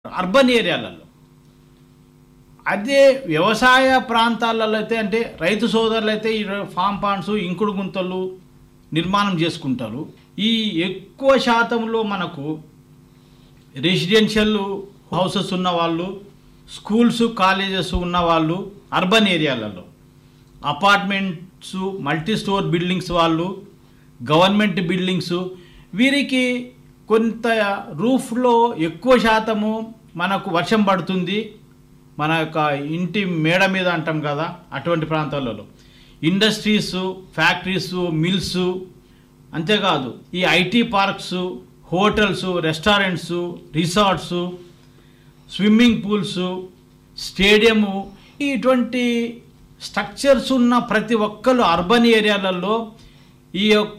urban ఏరియాలలో అదే వ్యవసాయ ప్రాంతాలలో అయితే అంటే రైతు సోదరులు అయితే ఈ ఫామ్ పాండ్స్ ఇంకుడు గుంతలు నిర్మాణం చేసుకుంటారు ఈ ఎక్కువ శాతంలో మనకు రెసిడెన్షియల్ హౌసెస్ ఉన్న వాళ్ళు స్కూల్స్ కాలేజెస్ ఉన్న వాళ్ళు అర్బన్ ఏరియాలలో అపార్ట్మెంట్స్ మల్టీ స్టోర్ బిల్డింగ్స్ వాళ్ళు గవర్నమెంట్ బిల్డింగ్స్ వీరికి కొంత రూఫ్లో ఎక్కువ శాతము మనకు వర్షం పడుతుంది మన యొక్క ఇంటి మేడ మీద అంటాం కదా అటువంటి ప్రాంతాలలో ఇండస్ట్రీస్ ఫ్యాక్టరీస్ మిల్స్ అంతేకాదు ఈ IT parks hotels restaurants resorts swimming pools stadium ఇటువంటి స్ట్రక్చర్స్ ఉన్న ప్రతి ఒక్కరు అర్బన్ ఏరియాలలో ఈ యొక్క